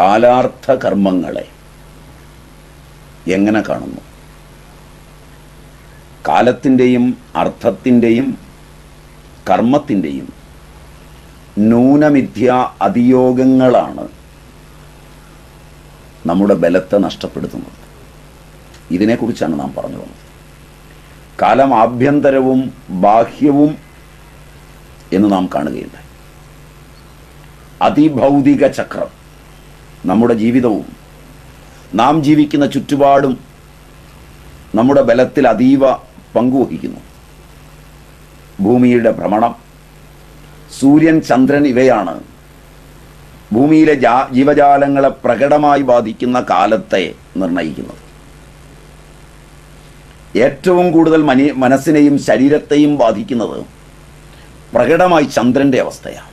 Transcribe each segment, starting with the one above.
കാലാർത്ഥ കർമ്മങ്ങളെ എങ്ങനെ കാണുന്നു കാലത്തിൻ്റെയും അർത്ഥത്തിൻ്റെയും കർമ്മത്തിൻ്റെയും ന്യൂനമിഥ്യ അതിയോഗങ്ങളാണ് നമ്മുടെ ബലത്തെ നഷ്ടപ്പെടുത്തുന്നത് ഇതിനെക്കുറിച്ചാണ് നാം പറഞ്ഞു വന്നത് കാലം ആഭ്യന്തരവും ബാഹ്യവും എന്ന് നാം കാണുകയുണ്ടായി അതിഭൗതിക ചക്രം നമ്മുടെ ജീവിതവും നാം ജീവിക്കുന്ന ചുറ്റുപാടും നമ്മുടെ ബലത്തിൽ അതീവ പങ്കുവഹിക്കുന്നു ഭൂമിയുടെ ഭ്രമണം സൂര്യൻ ചന്ദ്രൻ ഇവയാണ് ഭൂമിയിലെ ജാ- ജീവജാലങ്ങളെ പ്രകടമായി ബാധിക്കുന്ന കാലത്തെ നിർണയിക്കുന്നത് ഏറ്റവും കൂടുതൽ മനി മനസ്സിനെയും ശരീരത്തെയും ബാധിക്കുന്നത് പ്രകടമായി ചന്ദ്രന്റെ അവസ്ഥയാണ്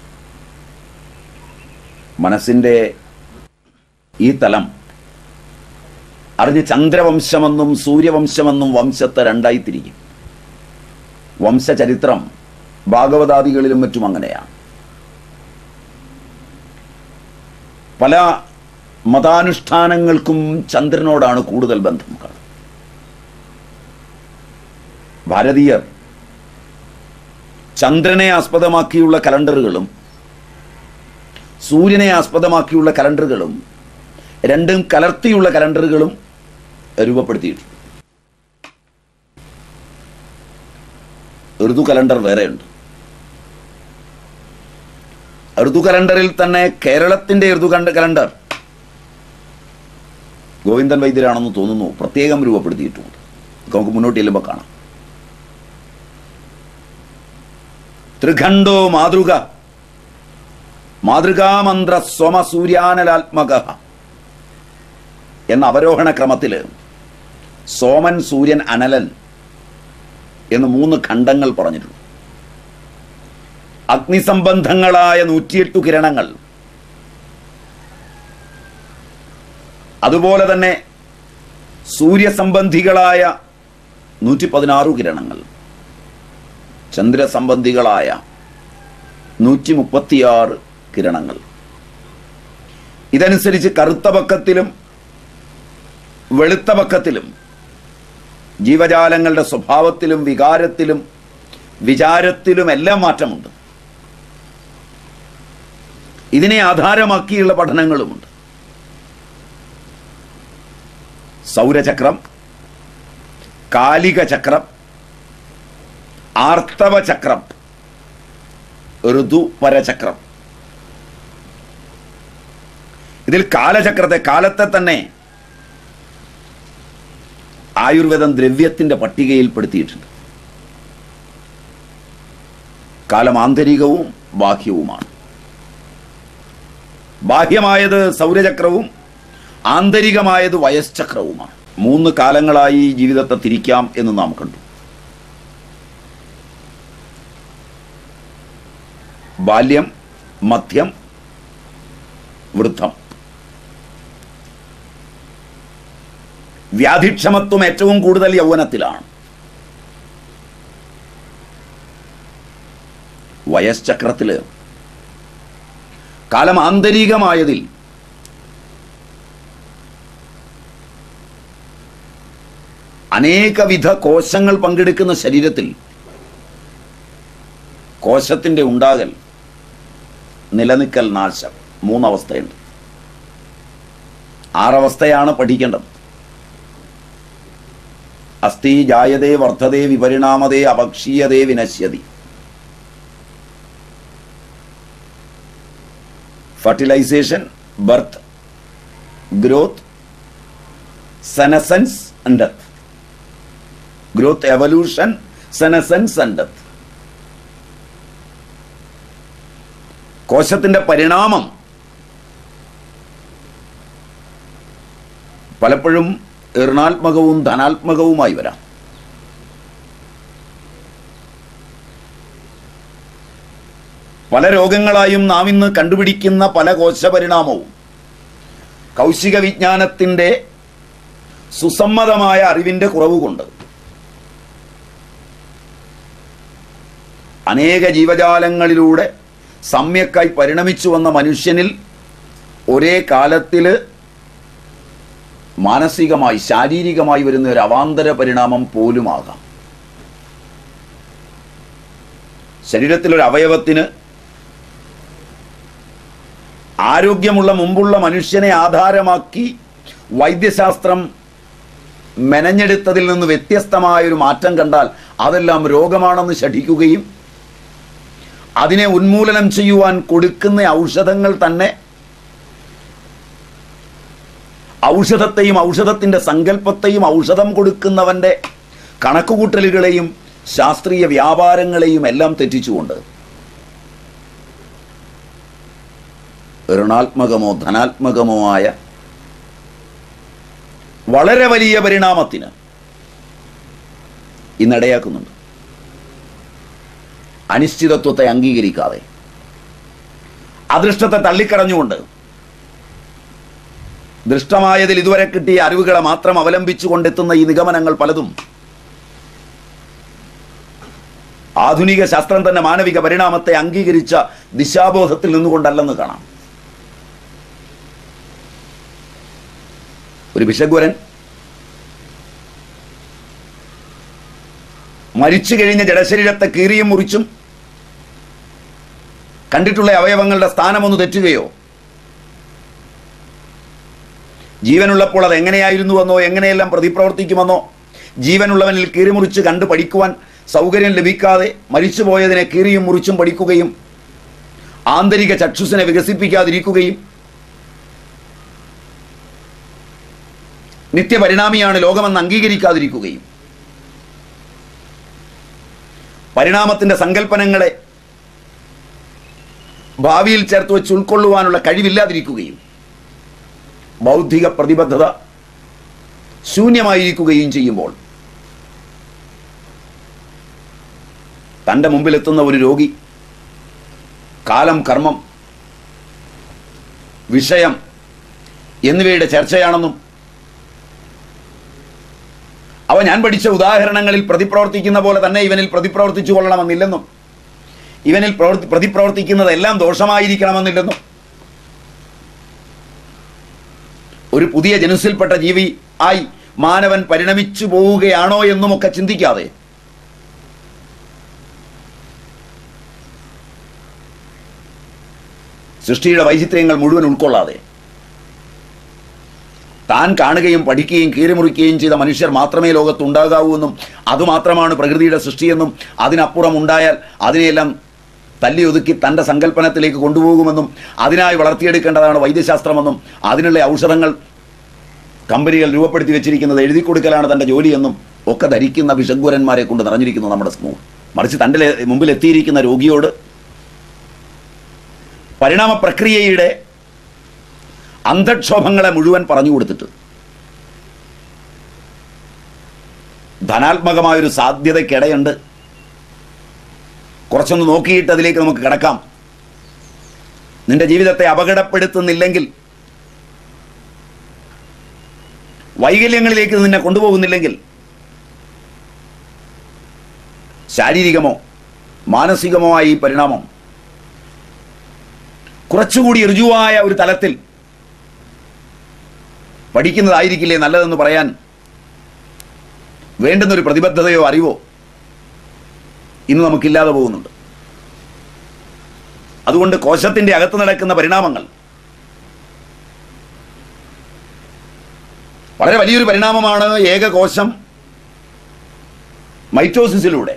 മനസ്സിൻ്റെ ഈ തലം അറിഞ്ഞ് ചന്ദ്രവംശമെന്നും സൂര്യവംശമെന്നും വംശത്തെ രണ്ടായി തിരിക്കും വംശചരിത്രം ഭാഗവതാദികളിലും മറ്റും അങ്ങനെയാണ് പല മതാനുഷ്ഠാനങ്ങൾക്കും ചന്ദ്രനോടാണ് കൂടുതൽ ബന്ധം കാണുന്നത് ഭാരതീയർ ചന്ദ്രനെ ആസ്പദമാക്കിയുള്ള കലണ്ടറുകളും സൂര്യനെ ആസ്പദമാക്കിയുള്ള കലണ്ടറുകളും രണ്ടും കലർത്തിയുള്ള കലണ്ടറുകളും രൂപപ്പെടുത്തിയിട്ടുണ്ട് ഋതു കലണ്ടർ വേറെയുണ്ട് ഋതു കലണ്ടറിൽ തന്നെ കേരളത്തിന്റെ ഋതു കണ്ട കലണ്ടർ ഗോവിന്ദൻ വൈദ്യരാണെന്ന് തോന്നുന്നു പ്രത്യേകം രൂപപ്പെടുത്തിയിട്ടുണ്ട് ഇതൊക്കെ നമുക്ക് മുന്നോട്ട് ചെല്ലുമ്പോൾ കാണാം ത്രിഖണ്ഡോ മാതൃക മാതൃകാമന്ത്ര സ്വമ സൂര്യാനലാത്മക എന്ന അവരോഹണ ക്രമത്തിൽ സോമൻ സൂര്യൻ അനലൻ എന്ന് മൂന്ന് ഖണ്ഡങ്ങൾ പറഞ്ഞിട്ടുണ്ട് അഗ്നിസംബന്ധങ്ങളായ നൂറ്റിയെട്ടു കിരണങ്ങൾ അതുപോലെ തന്നെ സൂര്യസംബന്ധികളായ നൂറ്റി പതിനാറു കിരണങ്ങൾ ചന്ദ്രസംബന്ധികളായ നൂറ്റി മുപ്പത്തിയാറ് കിരണങ്ങൾ ഇതനുസരിച്ച് കറുത്ത പക്കത്തിലും വെളുത്ത പക്കത്തിലും ജീവജാലങ്ങളുടെ സ്വഭാവത്തിലും വികാരത്തിലും വിചാരത്തിലും എല്ലാം മാറ്റമുണ്ട് ഇതിനെ ആധാരമാക്കിയുള്ള പഠനങ്ങളുമുണ്ട് സൗരചക്രം കാലിക ചക്രം ആർത്തവ ചക്രം ഋതുപരചക്രം ഇതിൽ കാലചക്രത്തെ കാലത്തെ തന്നെ ആയുർവേദം ദ്രവ്യത്തിന്റെ പട്ടികയിൽപ്പെടുത്തിയിട്ടുണ്ട് കാലം ആന്തരികവും ബാഹ്യവുമാണ് ബാഹ്യമായത് സൗരചക്രവും ആന്തരികമായത് വയസ്ചക്രവുമാണ് മൂന്ന് കാലങ്ങളായി ജീവിതത്തെ തിരിക്കാം എന്ന് നാം കണ്ടു ബാല്യം മധ്യം വൃദ്ധം വ്യാധിക്ഷമത്വം ഏറ്റവും കൂടുതൽ യൗവനത്തിലാണ് വയസ്ചക്രത്തില് കാലം ആന്തരികമായതിൽ അനേകവിധ കോശങ്ങൾ പങ്കെടുക്കുന്ന ശരീരത്തിൽ കോശത്തിന്റെ ഉണ്ടാകൽ നിലനിൽക്കൽ നാശം മൂന്നവസ്ഥയുണ്ട് ആറവസ്ഥയാണ് പഠിക്കേണ്ടത് അസ്ഥി ജായതേ വർദ്ധതേ വിപരിണാമതേ അപക്ഷീയതേ വിനശ്യതി fertilisation birth growth senescence and death growth evolution senescence and death കോശത്തിന്റെ പരിണാമം പലപ്പോഴും ഋണാത്മകവും ധനാത്മകവുമായി വരാം പല രോഗങ്ങളായും നാം ഇന്ന് കണ്ടുപിടിക്കുന്ന പല കോശപരിണാമവും കൗശിക വിജ്ഞാനത്തിൻ്റെ സുസമ്മതമായ അറിവിൻ്റെ കുറവ് കൊണ്ട് അനേക ജീവജാലങ്ങളിലൂടെ സമ്യക്കായി പരിണമിച്ചു വന്ന മനുഷ്യനിൽ ഒരേ കാലത്തിൽ മാനസികമായി ശാരീരികമായി വരുന്ന ഒരു അവാന്തര പരിണാമം പോലുമാകാം ശരീരത്തിലൊരു അവയവത്തിന് ആരോഗ്യമുള്ള മുമ്പുള്ള മനുഷ്യനെ ആധാരമാക്കി വൈദ്യശാസ്ത്രം മെനഞ്ഞെടുത്തതിൽ നിന്ന് വ്യത്യസ്തമായ ഒരു മാറ്റം കണ്ടാൽ അതെല്ലാം രോഗമാണെന്ന് ശഠിക്കുകയും അതിനെ ഉന്മൂലനം ചെയ്യുവാൻ കൊടുക്കുന്ന ഔഷധങ്ങൾ തന്നെ ഔഷധത്തെയും ഔഷധത്തിന്റെ സങ്കല്പത്തെയും ഔഷധം കൊടുക്കുന്നവന്റെ കണക്കുകൂട്ടലുകളെയും ശാസ്ത്രീയ വ്യാപാരങ്ങളെയും എല്ലാം തെറ്റിച്ചുകൊണ്ട് ഋണാത്മകമോ ധനാത്മകമോ ആയ വളരെ വലിയ പരിണാമത്തിന് ഇന്നിടയാക്കുന്നുണ്ട് അനിശ്ചിതത്വത്തെ അംഗീകരിക്കാതെ അദൃഷ്ടത്തെ തള്ളിക്കടഞ്ഞുകൊണ്ട് ദൃഷ്ടമായതിൽ ഇതുവരെ കിട്ടിയ അറിവുകളെ മാത്രം അവലംബിച്ചു കൊണ്ടെത്തുന്ന ഈ നിഗമനങ്ങൾ പലതും ആധുനിക ശാസ്ത്രം തന്നെ മാനവിക പരിണാമത്തെ അംഗീകരിച്ച ദിശാബോധത്തിൽ നിന്നുകൊണ്ടല്ലെന്ന് കാണാം ഒരു വിഷഗ്വരൻ മരിച്ചു കഴിഞ്ഞ ജഡശരീരത്തെ കീറിയും മുറിച്ചും കണ്ടിട്ടുള്ള അവയവങ്ങളുടെ സ്ഥാനമൊന്ന് തെറ്റുകയോ ജീവനുള്ളപ്പോൾ അത് എങ്ങനെയായിരുന്നുവെന്നോ എങ്ങനെയെല്ലാം പ്രതിപ്രവർത്തിക്കുമെന്നോ ജീവനുള്ളവനിൽ കീറിമുറിച്ച് കണ്ടു പഠിക്കുവാൻ സൗകര്യം ലഭിക്കാതെ മരിച്ചുപോയതിനെ കീറിയും മുറിച്ചും പഠിക്കുകയും ആന്തരിക ചക്ഷുസിനെ വികസിപ്പിക്കാതിരിക്കുകയും നിത്യപരിണാമിയാണ് ലോകമെന്ന് അംഗീകരിക്കാതിരിക്കുകയും പരിണാമത്തിന്റെ സങ്കല്പനങ്ങളെ ഭാവിയിൽ ചേർത്ത് വെച്ച് ഉൾക്കൊള്ളുവാനുള്ള കഴിവില്ലാതിരിക്കുകയും ബൗദ്ധിക പ്രതിബദ്ധത ശൂന്യമായിരിക്കുകയും ചെയ്യുമ്പോൾ തൻ്റെ മുമ്പിലെത്തുന്ന ഒരു രോഗി കാലം കർമ്മം വിഷയം എന്നിവയുടെ ചർച്ചയാണെന്നും അവ ഞാൻ പഠിച്ച ഉദാഹരണങ്ങളിൽ പ്രതിപ്രവർത്തിക്കുന്ന പോലെ തന്നെ ഇവനിൽ പ്രതിപ്രവർത്തിച്ചു കൊള്ളണമെന്നില്ലെന്നും ഇവനിൽ പ്രവർത്തി പ്രതിപ്രവർത്തിക്കുന്നതെല്ലാം ദോഷമായിരിക്കണമെന്നില്ലെന്നും ഒരു പുതിയ ജനുസിൽപ്പെട്ട ജീവി ആയി മാനവൻ പരിണമിച്ചു പോവുകയാണോ എന്നുമൊക്കെ ചിന്തിക്കാതെ സൃഷ്ടിയുടെ വൈചിത്ര്യങ്ങൾ മുഴുവൻ ഉൾക്കൊള്ളാതെ താൻ കാണുകയും പഠിക്കുകയും കീറിമുറിക്കുകയും ചെയ്ത മനുഷ്യർ മാത്രമേ ലോകത്തുണ്ടാകാവൂ എന്നും അതുമാത്രമാണ് പ്രകൃതിയുടെ സൃഷ്ടിയെന്നും അതിനപ്പുറം ഉണ്ടായാൽ അതിനെയെല്ലാം തല്ലി ഒതുക്കി തൻ്റെ സങ്കല്പനത്തിലേക്ക് കൊണ്ടുപോകുമെന്നും അതിനായി വളർത്തിയെടുക്കേണ്ടതാണ് വൈദ്യശാസ്ത്രമെന്നും അതിനുള്ള ഔഷധങ്ങൾ കമ്പനികൾ രൂപപ്പെടുത്തി വെച്ചിരിക്കുന്നത് എഴുതി കൊടുക്കലാണ് തൻ്റെ ജോലിയെന്നും ഒക്കെ ധരിക്കുന്ന വിഷഗ്വരന്മാരെ കൊണ്ട് നിറഞ്ഞിരിക്കുന്നു നമ്മുടെ സമൂഹം മറിച്ച് തൻ്റെ ലേ- മുമ്പിൽ എത്തിയിരിക്കുന്ന രോഗിയോട് പരിണാമ പ്രക്രിയയുടെ അന്ധക്ഷോഭങ്ങളെ മുഴുവൻ പറഞ്ഞു കൊടുത്തിട്ട് ധനാത്മകമായൊരു സാധ്യതയ്ക്കിടയുണ്ട് കുറച്ചൊന്ന് നോക്കിയിട്ട് അതിലേക്ക് നമുക്ക് കിടക്കാം നിന്റെ ജീവിതത്തെ അപകടപ്പെടുത്തുന്നില്ലെങ്കിൽ വൈകല്യങ്ങളിലേക്ക് നിന്നെ കൊണ്ടുപോകുന്നില്ലെങ്കിൽ ശാരീരികമോ മാനസികമോ ആയ ഈ പരിണാമം കുറച്ചുകൂടി ഋജുവായ ഒരു തലത്തിൽ പഠിക്കുന്നതായിരിക്കില്ലേ നല്ലതെന്ന് പറയാൻ വേണ്ടുന്നൊരു പ്രതിബദ്ധതയോ അറിവോ ഇന്ന് നമുക്കില്ലാതെ പോകുന്നുണ്ട് അതുകൊണ്ട് കോശത്തിന്റെ അകത്ത് നടക്കുന്ന പരിണാമങ്ങൾ വളരെ വലിയൊരു പരിണാമമാണ് ഏകകോശം മൈറ്റോസിസിലൂടെ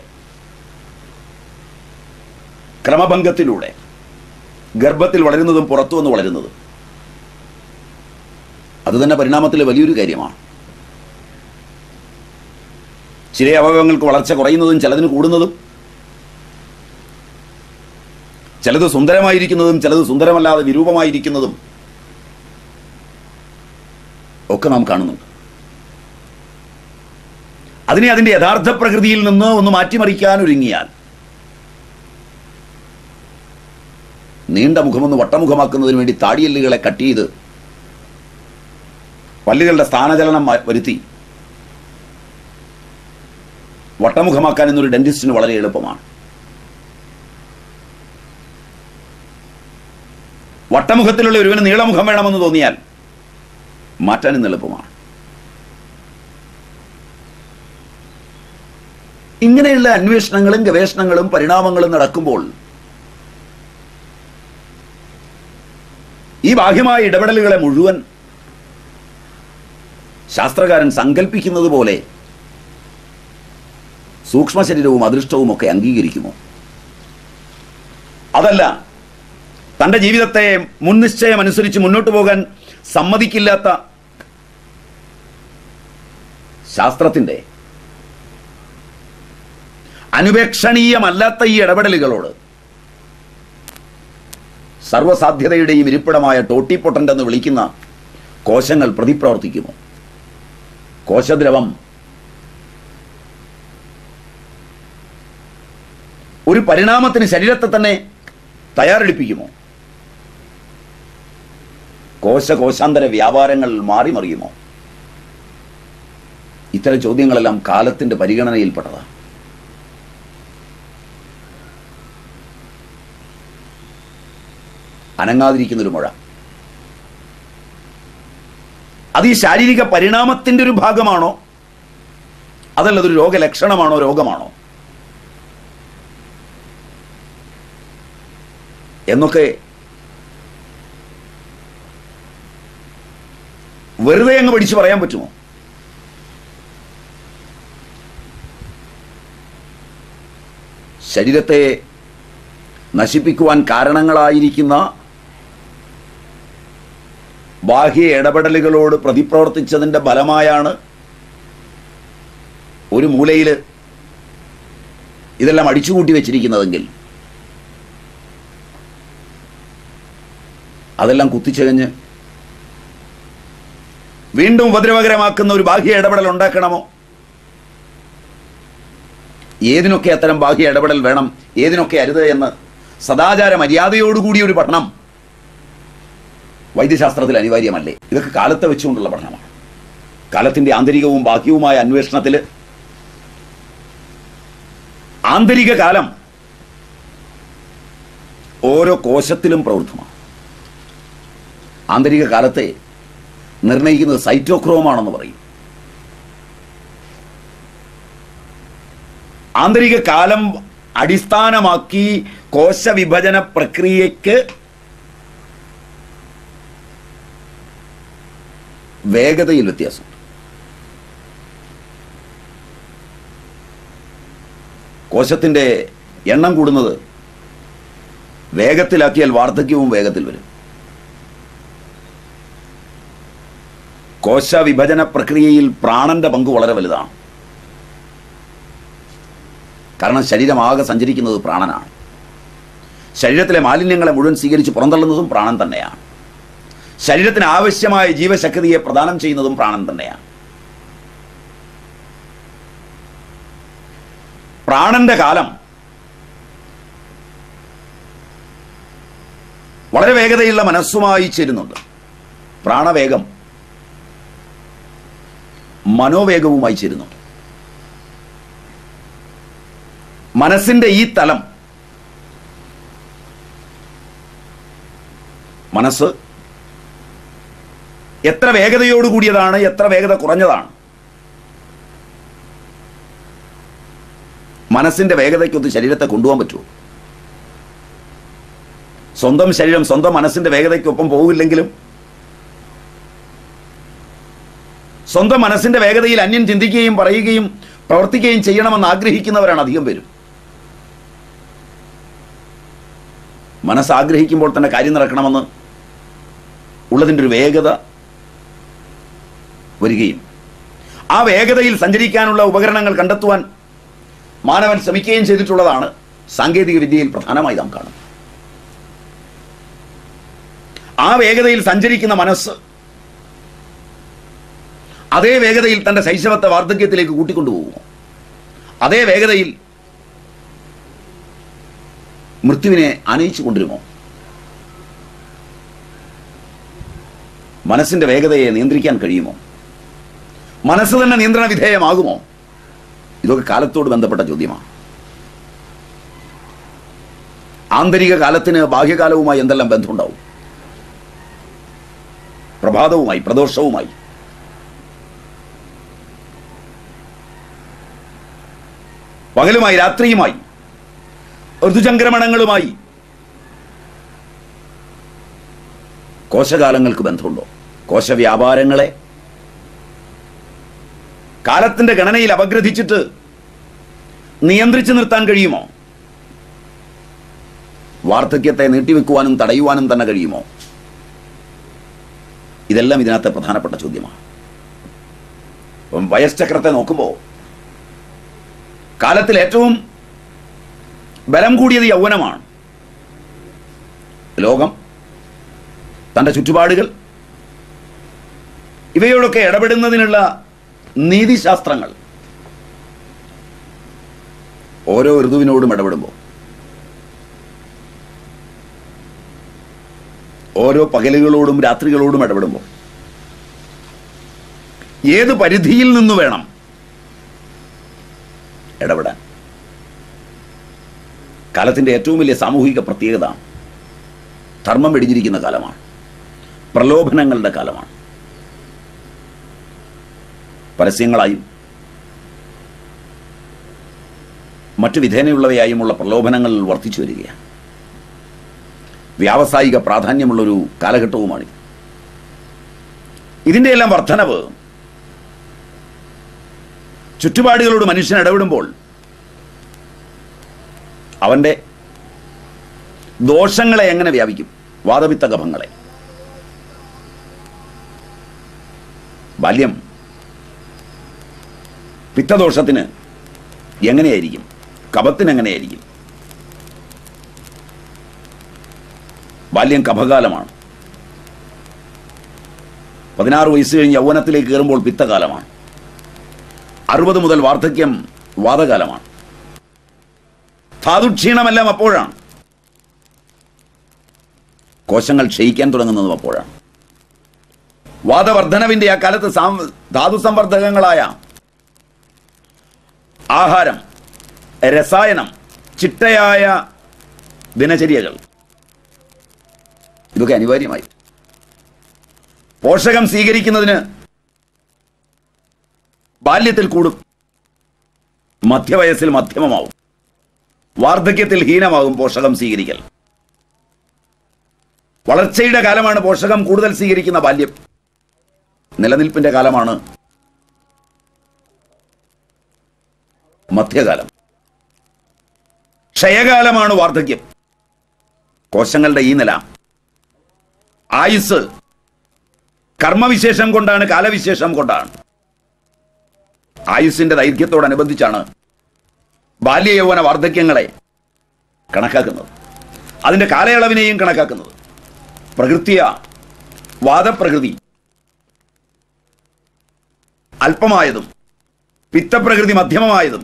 ക്രമഭംഗത്തിലൂടെ ഗർഭത്തിൽ വളരുന്നതും പുറത്തു വന്ന് വളരുന്നതും അത് തന്നെ പരിണാമത്തിലെ വലിയൊരു കാര്യമാണ് ചില അവയവങ്ങൾക്ക് വളർച്ച കുറയുന്നതും ചിലതിന് കൂടുന്നതും ചിലത് സുന്ദരമായിരിക്കുന്നതും ചിലത് സുന്ദരമല്ലാതെ വിരൂപമായിരിക്കുന്നതും ഒക്കെ നാം കാണുന്നുണ്ട് അതിനെ അതിന്റെ യഥാർത്ഥ പ്രകൃതിയിൽ നിന്ന് ഒന്ന് മാറ്റിമറിക്കാൻ ഒരുങ്ങിയാൽ നീണ്ട മുഖമൊന്ന് വട്ടമുഖമാക്കുന്നതിന് വേണ്ടി താടിയെല്ലുകളെ കട്ട് ചെയ്ത് പല്ലുകളുടെ സ്ഥാനചലനം മ- വരുത്തി വട്ടമുഖമാക്കാൻ എന്നൊരു ഡെന്റിസ്റ്റിന് വളരെ എളുപ്പമാണ് വട്ടമുഖത്തിലുള്ള ഒരുവന് നീളമുഖം വേണമെന്ന് തോന്നിയാൽ മാറ്റാൻ ഇന്ന് എളുപ്പമാണ് ഇങ്ങനെയുള്ള അന്വേഷണങ്ങളും ഗവേഷണങ്ങളും പരിണാമങ്ങളും നടക്കുമ്പോൾ ഈ ബാഹ്യമായ ഇടപെടലുകളെ മുഴുവൻ ശാസ്ത്രകാരൻ സങ്കല്പിക്കുന്നത് പോലെ സൂക്ഷ്മ ശരീരവും അദൃഷ്ടവും ഒക്കെ അംഗീകരിക്കുമോ അതല്ല തൻ്റെ ജീവിതത്തെ മുൻനിശ്ചയം അനുസരിച്ച് മുന്നോട്ട് പോകാൻ സമ്മതിക്കില്ലാത്ത ശാസ്ത്രത്തിൻ്റെ അനുപേക്ഷണീയമല്ലാത്ത ഈ ഇടപെടലുകളോട് സർവസാധ്യതയുടെയും ഇരിപ്പിടമായ ടോട്ടിപ്പൊട്ടൻ്റ് എന്ന് വിളിക്കുന്ന കോശങ്ങൾ പ്രതിപ്രവർത്തിക്കുമോ കോശദ്രവം ഒരു പരിണാമത്തിന് ശരീരത്തെ തന്നെ തയ്യാറെടുപ്പിക്കുമോ കോശകോശാന്തര വ്യാപാരങ്ങൾ മാറി മറിയുമോ ഇത്തരം ചോദ്യങ്ങളെല്ലാം കാലത്തിന്റെ പരിഗണനയിൽപ്പെട്ടതാണ് അനങ്ങാതിരിക്കുന്നൊരു മുഴ അത് ഈ ശാരീരിക പരിണാമത്തിന്റെ ഒരു ഭാഗമാണോ അതല്ല അതൊരു രോഗലക്ഷണമാണോ രോഗമാണോ എന്നൊക്കെ വെറുതെ അങ്ങ് പഠിച്ചു പറയാൻ പറ്റുമോ ശരീരത്തെ നശിപ്പിക്കുവാൻ കാരണങ്ങളായിരിക്കുന്ന ബാഹ്യ ഇടപെടലുകളോട് പ്രതിപ്രവർത്തിച്ചതിൻ്റെ ഫലമായാണ് ഒരു മൂലയിൽ ഇതെല്ലാം അടിച്ചുകൂട്ടി വെച്ചിരിക്കുന്നതെങ്കിൽ അതെല്ലാം കുത്തിച്ചകഞ്ഞ് വീണ്ടും ഉപദ്രവകരമാക്കുന്ന ഒരു ബാഹ്യ ഇടപെടൽ ഉണ്ടാക്കണമോ ഏതിനൊക്കെ അത്തരം ബാഹ്യ ഇടപെടൽ വേണം ഏതിനൊക്കെ അരുത് എന്ന് സദാചാര മര്യാദയോടുകൂടിയ ഒരു പഠനം വൈദ്യശാസ്ത്രത്തിൽ അനിവാര്യമല്ലേ ഇതൊക്കെ കാലത്തെ വെച്ചുകൊണ്ടുള്ള പഠനമാണ് കാലത്തിന്റെ ആന്തരികവും ബാഹ്യവുമായ അന്വേഷണത്തിൽ ആന്തരിക കാലം ഓരോ കോശത്തിലും പ്രവൃത്തമാണ് ആന്തരിക കാലത്തെ നിർണയിക്കുന്നത് സൈറ്റോക്രോമാണെന്ന് പറയും ആന്തരിക കാലം അടിസ്ഥാനമാക്കി കോശവിഭജന പ്രക്രിയയ്ക്ക് വേഗതയിൽ വ്യത്യാസമുണ്ട് കോശത്തിന്റെ എണ്ണം കൂടുന്നത് വേഗത്തിലാക്കിയാൽ വാർദ്ധക്യവും വേഗത്തിൽ വരും കോശ വിഭജന പ്രക്രിയയിൽ പ്രാണന്റെ പങ്ക് വളരെ വലുതാണ് കാരണം ശരീരമാകെ സഞ്ചരിക്കുന്നത് പ്രാണനാണ് ശരീരത്തിലെ മാലിന്യങ്ങളെ മുഴുവൻ സ്വീകരിച്ച് പുറന്തള്ളുന്നതും പ്രാണൻ തന്നെയാണ് ശരീരത്തിന് ആവശ്യമായ ജീവശക്തിയെ പ്രദാനം ചെയ്യുന്നതും പ്രാണൻ തന്നെയാണ് പ്രാണന്റെ കാലം വളരെ വേഗതയുള്ള മനസ്സുമായി ചേരുന്നുണ്ട് പ്രാണവേഗം മനോവേഗവുമായി ചേരുന്നുണ്ട് മനസ്സിന്റെ ഈ തലം മനസ്സ് എത്ര വേഗതയോട് കൂടിയതാണ് എത്ര വേഗത കുറഞ്ഞതാണ് മനസ്സിന്റെ വേഗതയ്ക്കൊത്ത് ശരീരത്തെ കൊണ്ടുപോകാൻ പറ്റുമോ സ്വന്തം ശരീരം സ്വന്തം മനസ്സിന്റെ വേഗതയ്ക്കൊപ്പം പോകില്ലെങ്കിലും സ്വന്തം മനസ്സിന്റെ വേഗതയിൽ അന്യൻ ചിന്തിക്കുകയും പറയുകയും പ്രവർത്തിക്കുകയും ചെയ്യണമെന്ന് ആഗ്രഹിക്കുന്നവരാണ് അധികം പേരും മനസ്സ് ആഗ്രഹിക്കുമ്പോൾ തന്നെ കാര്യം നടക്കണമെന്ന് ഉള്ളതിൻ്റെ ഒരു വേഗത വരികയും ആ വേഗതയിൽ സഞ്ചരിക്കാനുള്ള ഉപകരണങ്ങൾ കണ്ടെത്തുവാൻ മാനവൻ ശ്രമിക്കുകയും ചെയ്തിട്ടുള്ളതാണ് സാങ്കേതിക വിദ്യയിൽ പ്രധാനമായി നാം കാണുന്നത് ആ വേഗതയിൽ സഞ്ചരിക്കുന്ന മനസ്സ് അതേ വേഗതയിൽ തന്റെ ശൈശവത്തെ വാർദ്ധക്യത്തിലേക്ക് കൂട്ടിക്കൊണ്ടുപോകുമോ അതേ വേഗതയിൽ മൃത്യുവിനെ ആനയിച്ചു കൊണ്ടുവരുമോ മനസ്സിന്റെ വേഗതയെ നിയന്ത്രിക്കാൻ കഴിയുമോ മനസ്സ് തന്നെ നിയന്ത്രണ വിധേയമാകുമോ ഇതൊക്കെ കാലത്തോട് ബന്ധപ്പെട്ട ചോദ്യമാണ് ആന്തരിക കാലത്തിന് ബാഹ്യകാലവുമായി എന്തെല്ലാം ബന്ധമുണ്ടാവും പ്രഭാതവുമായി പ്രദോഷവുമായി പകലുമായി രാത്രിയുമായി ഋതുചംക്രമണങ്ങളുമായി കോശകാലങ്ങൾക്ക് ബന്ധമുണ്ടോ കോശവ്യാപാരങ്ങളെ കാലത്തിന്റെ ഗണനയിൽ അപഗ്രഥിച്ചിട്ട് നിയന്ത്രിച്ചു നിർത്താൻ കഴിയുമോ വാർദ്ധക്യത്തെ നീട്ടിവെക്കുവാനും തടയുവാനും തന്നെ കഴിയുമോ ഇതെല്ലാം ഇതിനകത്തെ പ്രധാനപ്പെട്ട ചോദ്യമാണ് അപ്പം വയസ്ചക്രത്തെ നോക്കുമ്പോൾ കാലത്തിൽ ഏറ്റവും ബലം കൂടിയത് യൗവനമാണ് ലോകം തൻ്റെ ചുറ്റുപാടുകൾ ഇവയോടൊക്കെ ഇടപെടുന്നതിനുള്ള നീതിശാസ്ത്രങ്ങൾ ഓരോ ഋതുവിനോടും ഇടപെടുമ്പോൾ ഓരോ പകലുകളോടും രാത്രികളോടും ഇടപെടുമ്പോൾ ഏത് പരിധിയിൽ നിന്ന് വേണം ഇടപെടാൻ കാലത്തിന്റെ ഏറ്റവും വലിയ സാമൂഹിക പ്രത്യേകത ധർമ്മം വെടിഞ്ഞിരിക്കുന്ന കാലമാണ് പ്രലോഭനങ്ങളുടെ കാലമാണ് പരസ്യങ്ങളായും മറ്റു വിധേനയുള്ളവയായുമുള്ള പ്രലോഭനങ്ങൾ വർദ്ധിച്ചു വരികയാണ് വ്യാവസായിക പ്രാധാന്യമുള്ളൊരു കാലഘട്ടവുമാണിത് ഇതിൻ്റെ എല്ലാം വർധനവ് ചുറ്റുപാടുകളോട് മനുഷ്യൻ ഇടപെടുമ്പോൾ അവൻ്റെ ദോഷങ്ങളെ എങ്ങനെ വ്യാപിക്കും വാദവിത്ത കഫങ്ങളെ ബാല്യം പിത്തദോഷത്തിന് എങ്ങനെയായിരിക്കും കഫത്തിന് എങ്ങനെയായിരിക്കും ബാല്യം കഫകാലമാണ് പതിനാറ് വയസ്സ് കഴിഞ്ഞ് യൗവനത്തിലേക്ക് കയറുമ്പോൾ പിത്തകാലമാണ് അറുപത് മുതൽ വാർദ്ധക്യം വാദകാലമാണ് ധാതുക്ഷീണമെല്ലാം അപ്പോഴാണ് കോശങ്ങൾ ക്ഷയിക്കാൻ തുടങ്ങുന്നതും അപ്പോഴാണ് വാദവർദ്ധനവിന്റെ ആ കാലത്ത് സാം- ധാതു സംവർദ്ധകങ്ങളായ ആഹാരം രസായനം ചിട്ടയായ ദിനചര്യകൾ ഇതൊക്കെ അനിവാര്യമായി പോഷകം സ്വീകരിക്കുന്നതിന് ബാല്യത്തിൽ കൂടും മധ്യവയസ്സിൽ മധ്യമമാവും വാർദ്ധക്യത്തിൽ ഹീനമാകും പോഷകം സ്വീകരിക്കൽ വളർച്ചയുടെ കാലമാണ് പോഷകം കൂടുതൽ സ്വീകരിക്കുന്ന ബാല്യം നിലനിൽപ്പിന്റെ കാലമാണ് മധ്യകാലം ക്ഷയകാലമാണ് വാർദ്ധക്യം കോശങ്ങളുടെ ഈ നില ആയുസ് കർമ്മവിശേഷം കൊണ്ടാണ് കാലവിശേഷം കൊണ്ടാണ് ആയുസിന്റെ ദൈർഘ്യത്തോടനുബന്ധിച്ചാണ് ബാല്യ യൗവന വാർദ്ധക്യങ്ങളെ കണക്കാക്കുന്നത് അതിന്റെ കാലയളവിനെയും കണക്കാക്കുന്നത് പ്രകൃതിയ വാദപ്രകൃതി അല്പമായതും പിത്തപ്രകൃതി മധ്യമമായതും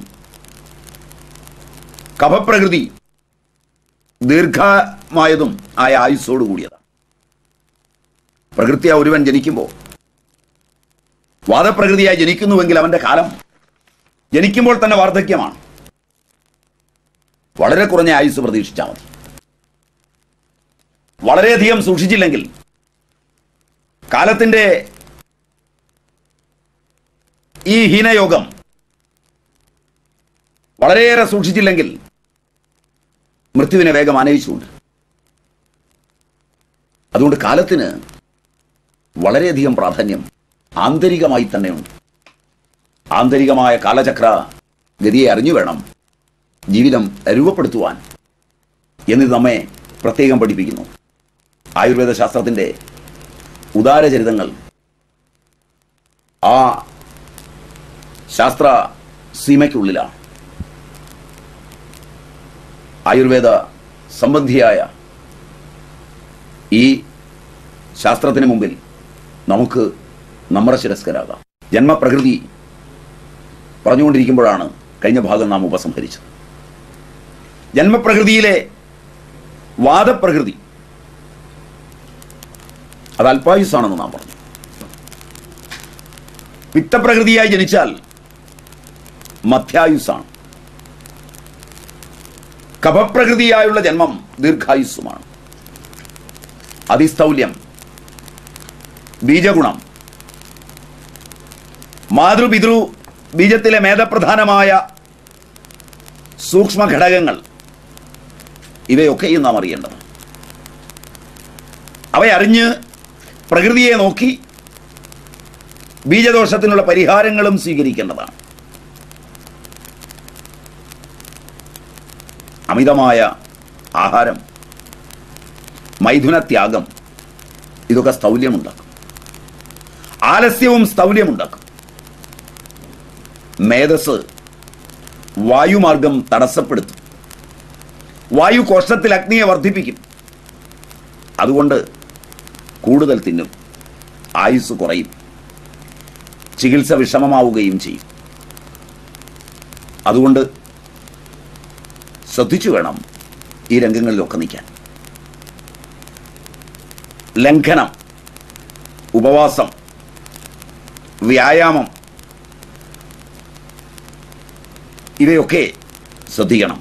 കഫപ്രകൃതി ദീർഘമായതും ആയ ആയുസ്സോട് കൂടിയതാണ് പ്രകൃതിയ ഒരുവൻ ജനിക്കുമ്പോൾ വാദപ്രകൃതിയായി ജനിക്കുന്നുവെങ്കിൽ അവന്റെ കാലം ജനിക്കുമ്പോൾ തന്നെ വാർദ്ധക്യമാണ് വളരെ കുറഞ്ഞ ആയുസ് പ്രതീക്ഷിച്ചാൽ മതി വളരെയധികം സൂക്ഷിച്ചില്ലെങ്കിൽ കാലത്തിന്റെ ഈ ഹീനയോഗം വളരെയേറെ സൂക്ഷിച്ചില്ലെങ്കിൽ മൃത്യുവിനെ വേഗം ആനയിച്ചുകൊണ്ട് അതുകൊണ്ട് കാലത്തിന് വളരെയധികം പ്രാധാന്യം ആന്തരികമായി തന്നെയുണ്ട് ആന്തരികമായ കാലചക്ര ഗതിയെ അറിഞ്ഞു വേണം ജീവിതം രൂപപ്പെടുത്തുവാൻ എന്നിത് നമ്മെ പ്രത്യേകം പഠിപ്പിക്കുന്നു ആയുർവേദ ശാസ്ത്രത്തിൻ്റെ ഉദാരചരിതങ്ങൾ ആ ശാസ്ത്ര സീമയ്ക്കുള്ളിലാണ് ആയുർവേദ സംബന്ധിയായ ഈ ശാസ്ത്രത്തിന് മുമ്പിൽ നമുക്ക് നമ്രശിരസ്കരാകാം ജന്മപ്രകൃതി പറഞ്ഞുകൊണ്ടിരിക്കുമ്പോഴാണ് കഴിഞ്ഞ ഭാഗം നാം ഉപസംഹരിച്ചത് ജന്മപ്രകൃതിയിലെ വാദപ്രകൃതി അത് അല്പായുസാണെന്ന് നാം പറഞ്ഞു പിത്തപ്രകൃതിയായി ജനിച്ചാൽ മധ്യായുസാണ് കഫപ്രകൃതിയായുള്ള ജന്മം ദീർഘായുസ്സുമാണ് അതിസ്ഥൗല്യം ബീജഗുണം മാതൃപിതൃ ബീജത്തിലെ മേധപ്രധാനമായ സൂക്ഷ്മ ഘടകങ്ങൾ ഇവയൊക്കെയും നാം അറിയേണ്ടത് അവയറിഞ്ഞ് പ്രകൃതിയെ നോക്കി ബീജദോഷത്തിനുള്ള പരിഹാരങ്ങളും സ്വീകരിക്കേണ്ടതാണ് അമിതമായ ആഹാരം മൈഥുനത്യാഗം ഇതൊക്കെ സ്ഥൗല്യമുണ്ടാക്കും ആലസ്യവും സ്ഥൗല്യമുണ്ടാക്കും മേധസ് വായുമാർഗം തടസ്സപ്പെടുത്തും വായു കോഷ്ടത്തിൽ അഗ്നിയെ വർദ്ധിപ്പിക്കും അതുകൊണ്ട് കൂടുതൽ തിന്നും ആയുസ് കുറയും ചികിത്സ വിഷമമാവുകയും ചെയ്യും അതുകൊണ്ട് ശ്രദ്ധിച്ചു വേണം ഈ രംഗങ്ങളിലൊക്കെ നിൽക്കാൻ ലംഘനം ഉപവാസം വ്യായാമം ഇവയൊക്കെ ശ്രദ്ധിക്കണം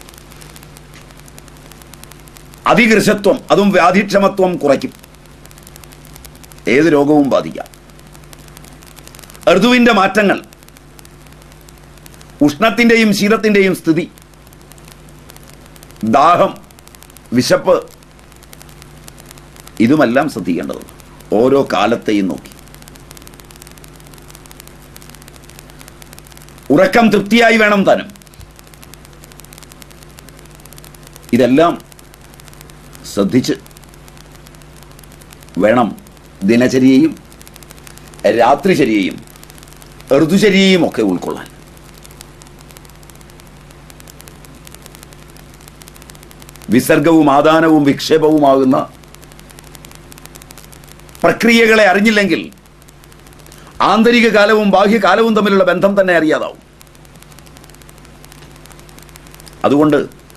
അതികൃശത്വം അതും വ്യാധിക്ഷമത്വം കുറയ്ക്കും ഏത് രോഗവും ബാധിക്കാം ഋതുവിൻ്റെ മാറ്റങ്ങൾ ഉഷ്ണത്തിൻ്റെയും ശീതത്തിൻ്റെയും സ്ഥിതി ദാഹം വിശപ്പ് ഇതുമെല്ലാം ശ്രദ്ധിക്കേണ്ടതുണ്ട് ഓരോ കാലത്തെയും നോക്കി ഉറക്കം തൃപ്തിയായി വേണം താനും ഇതെല്ലാം ശ്രദ്ധിച്ച് വേണം ദിനചര്യയും രാത്രിചര്യയും ഋതുചര്യയും ഒക്കെ ഉൾക്കൊള്ളാൻ വിസർഗവും ആദാനവും വിക്ഷേപവുമാകുന്ന പ്രക്രിയകളെ അറിഞ്ഞില്ലെങ്കിൽ ആന്തരിക കാലവും ബാഹ്യകാലവും തമ്മിലുള്ള ബന്ധം തന്നെ അറിയാതാവും അതുകൊണ്ട്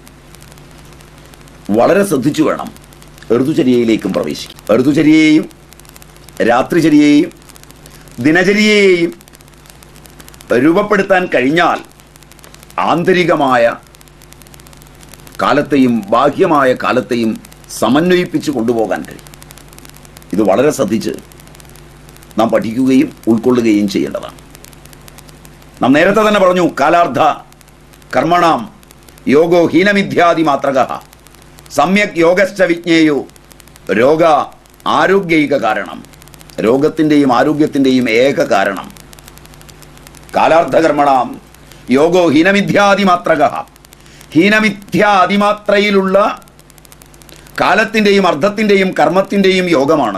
വളരെ ശ്രദ്ധിച്ചു വേണം ഋതുചര്യയിലേക്കും പ്രവേശിക്കും ഋതുചര്യയെയും രാത്രിചര്യയെയും ദിനചര്യയെയും രൂപപ്പെടുത്താൻ കഴിഞ്ഞാൽ ആന്തരികമായ കാലത്തെയും ബാഹ്യമായ കാലത്തെയും സമന്വയിപ്പിച്ച് കൊണ്ടുപോകാൻ കഴിയും ഇത് വളരെ ശ്രദ്ധിച്ച് നാം പഠിക്കുകയും ഉൾക്കൊള്ളുകയും ചെയ്യേണ്ടതാണ് നാം നേരത്തെ തന്നെ പറഞ്ഞു കാലാർദ്ധ കർമ്മണാം യോഗോ ഹീനമിഥ്യാദി മാത്രക സമ്യക് യോഗശ്ച വിജ്ഞേയോ രോഗ ആരോഗ്യൈക കാരണം രോഗത്തിൻ്റെയും ആരോഗ്യത്തിൻ്റെയും ഏക കാരണം കാലാർത്ഥകർമ്മണാം യോഗോ ഹീനമിഥ്യാദി മാത്രക ഹീനമിഥ്യ അതിമാത്രയിലുള്ള കാലത്തിൻ്റെയും അർത്ഥത്തിൻ്റെയും കർമ്മത്തിൻ്റെയും യോഗമാണ്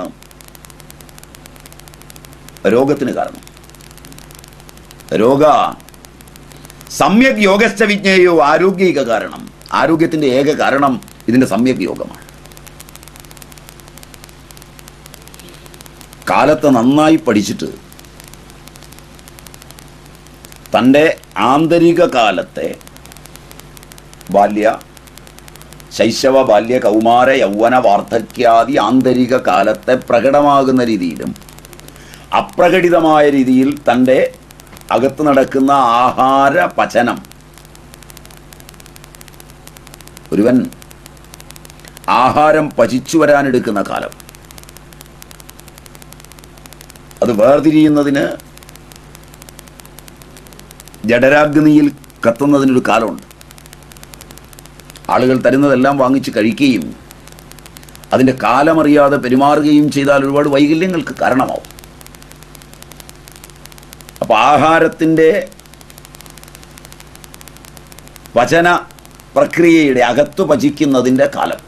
രോഗത്തിന് കാരണം രോഗ സമ്യക് യോഗസ്ഥ വിജ്ഞേയോ ആരോഗ്യിക കാരണം ആരോഗ്യത്തിൻ്റെ ഏക കാരണം ഇതിൻ്റെ സമ്യക് യോഗമാണ് കാലത്തെ നന്നായി പഠിച്ചിട്ട് തൻ്റെ ആന്തരിക കാലത്തെ ബാല്യ ശൈശവ ബാല്യ കൗമാര യൗവന വാർദ്ധക്യാദി ആന്തരിക കാലത്തെ പ്രകടമാകുന്ന രീതിയിലും അപ്രകടിതമായ രീതിയിൽ തൻ്റെ അകത്ത് നടക്കുന്ന ആഹാര പചനം ഒരുവൻ ആഹാരം പചിച്ചു വരാനെടുക്കുന്ന കാലം അത് വേർതിരിയുന്നതിന് ജഡരാഗ്നിയിൽ കത്തുന്നതിനൊരു കാലമുണ്ട് ആളുകൾ തരുന്നതെല്ലാം വാങ്ങിച്ച് കഴിക്കുകയും അതിൻ്റെ കാലമറിയാതെ പെരുമാറുകയും ചെയ്താൽ ഒരുപാട് വൈകല്യങ്ങൾക്ക് കാരണമാവും അപ്പോൾ ആഹാരത്തിൻ്റെ വചന പ്രക്രിയയുടെ അകത്തു പചിക്കുന്നതിൻ്റെ കാലം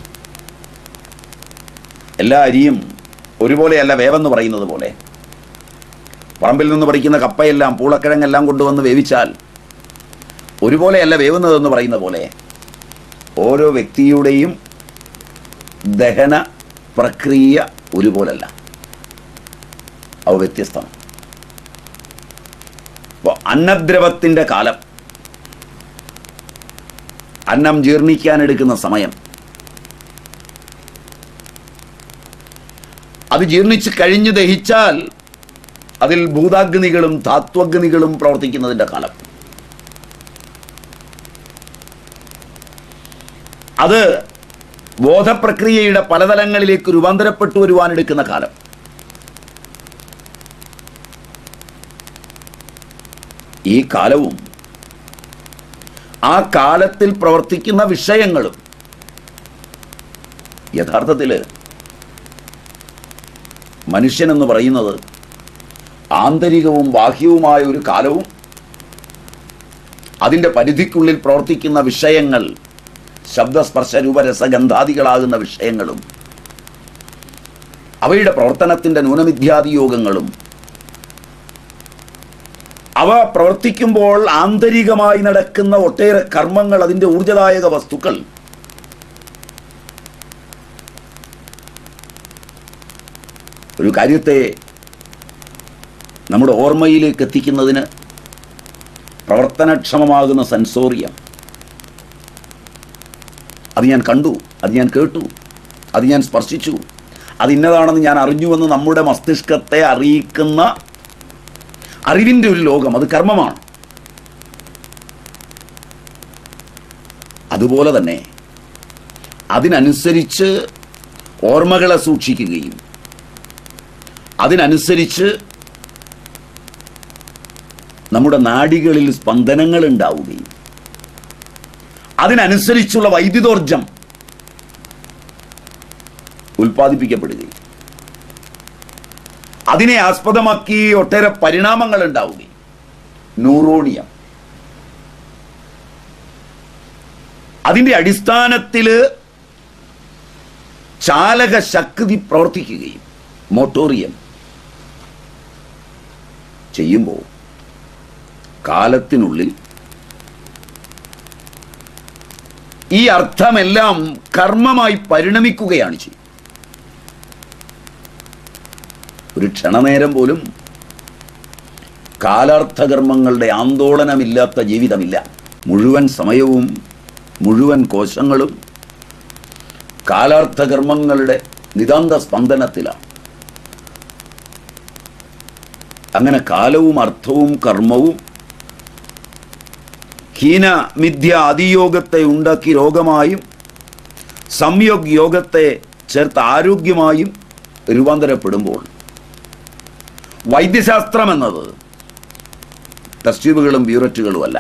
എല്ലാ അരിയും ഒരുപോലെയല്ല വേവെന്ന് പറയുന്നത് പോലെ പറമ്പിൽ നിന്ന് പറിക്കുന്ന കപ്പയെല്ലാം പൂളക്കിഴങ്ങെല്ലാം കൊണ്ടുവന്ന് വേവിച്ചാൽ ഒരുപോലെയല്ല വേവുന്നതെന്ന് പറയുന്ന പോലെ ഓരോ വ്യക്തിയുടെയും ദഹന പ്രക്രിയ ഒരുപോലല്ല അവ വ്യത്യസ്തമാണ് അപ്പോൾ അന്നദ്രവത്തിൻ്റെ കാലം അന്നം ജീർണിക്കാനെടുക്കുന്ന സമയം അത് ജീർണിച്ച് കഴിഞ്ഞ് ദഹിച്ചാൽ അതിൽ ഭൂതാഗ്നികളും ധാത്വഗ്നികളും പ്രവർത്തിക്കുന്നതിൻ്റെ കാലം അത് ബോധപ്രക്രിയയുടെ പലതലങ്ങളിലേക്ക് രൂപാന്തരപ്പെട്ടു വരുവാനെടുക്കുന്ന കാലം ഈ കാലവും ആ കാലത്തിൽ പ്രവർത്തിക്കുന്ന വിഷയങ്ങളും യഥാർത്ഥത്തിൽ മനുഷ്യനെന്ന് പറയുന്നത് ആന്തരികവും ബാഹ്യവുമായ ഒരു കാലവും അതിൻ്റെ പരിധിക്കുള്ളിൽ പ്രവർത്തിക്കുന്ന വിഷയങ്ങൾ ശബ്ദസ്പർശ രൂപരസഗന്ധാദികളാകുന്ന വിഷയങ്ങളും അവയുടെ പ്രവർത്തനത്തിൻ്റെ ന്യൂനമിഥ്യാദിയോഗങ്ങളും അവ പ്രവർത്തിക്കുമ്പോൾ ആന്തരികമായി നടക്കുന്ന ഒട്ടേറെ കർമ്മങ്ങൾ അതിൻ്റെ ഊർജദായക വസ്തുക്കൾ ഒരു കാര്യത്തെ നമ്മുടെ ഓർമ്മയിലേക്ക് എത്തിക്കുന്നതിന് പ്രവർത്തനക്ഷമമാകുന്ന സെൻസോറിയം അത് ഞാൻ കണ്ടു അത് ഞാൻ കേട്ടു അത് ഞാൻ സ്പർശിച്ചു അത് ഇന്നതാണെന്ന് ഞാൻ അറിഞ്ഞുവെന്ന് നമ്മുടെ മസ്തിഷ്കത്തെ അറിയിക്കുന്ന അറിവിൻ്റെ ഒരു ലോകം അത് കർമ്മമാണ് അതുപോലെ തന്നെ അതിനനുസരിച്ച് ഓർമ്മകളെ സൂക്ഷിക്കുകയും അതിനനുസരിച്ച് നമ്മുടെ നാഡികളിൽ സ്പന്ദനങ്ങൾ ഉണ്ടാവുകയും അതിനനുസരിച്ചുള്ള വൈദ്യുതോർജം ഉൽപ്പാദിപ്പിക്കപ്പെടുകയും അതിനെ ആസ്പദമാക്കി ഒട്ടേറെ പരിണാമങ്ങൾ ഉണ്ടാവുകയും ന്യൂറോണിയം അതിൻ്റെ അടിസ്ഥാനത്തിൽ ചാലക ശക്തി പ്രവർത്തിക്കുകയും മോട്ടോറിയം ചെയ്യുമ്പോൾ കാലത്തിനുള്ളിൽ ഈ അർത്ഥമെല്ലാം കർമ്മമായി പരിണമിക്കുകയാണ് ചെയ്യുന്നത് ഒരു ക്ഷണനേരം പോലും കാലാർത്ഥകർമ്മങ്ങളുടെ ആന്തോളനമില്ലാത്ത ജീവിതമില്ല മുഴുവൻ സമയവും മുഴുവൻ കോശങ്ങളും കാലാർത്ഥകർമ്മങ്ങളുടെ നിതാന്ത സ്പന്ദനത്തിലാണ് അങ്ങനെ കാലവും അർത്ഥവും കർമ്മവും ഹീന മിഥ്യ അതിയോഗത്തെ ഉണ്ടാക്കി രോഗമായും സംയോഗ് യോഗത്തെ ചേർത്ത് ആരോഗ്യമായും രൂപാന്തരപ്പെടുമ്പോൾ വൈദ്യശാസ്ത്രം എന്നത് ടെസ്റ്റ് ട്യൂബുകളും ബ്യൂററ്റുകളുമല്ല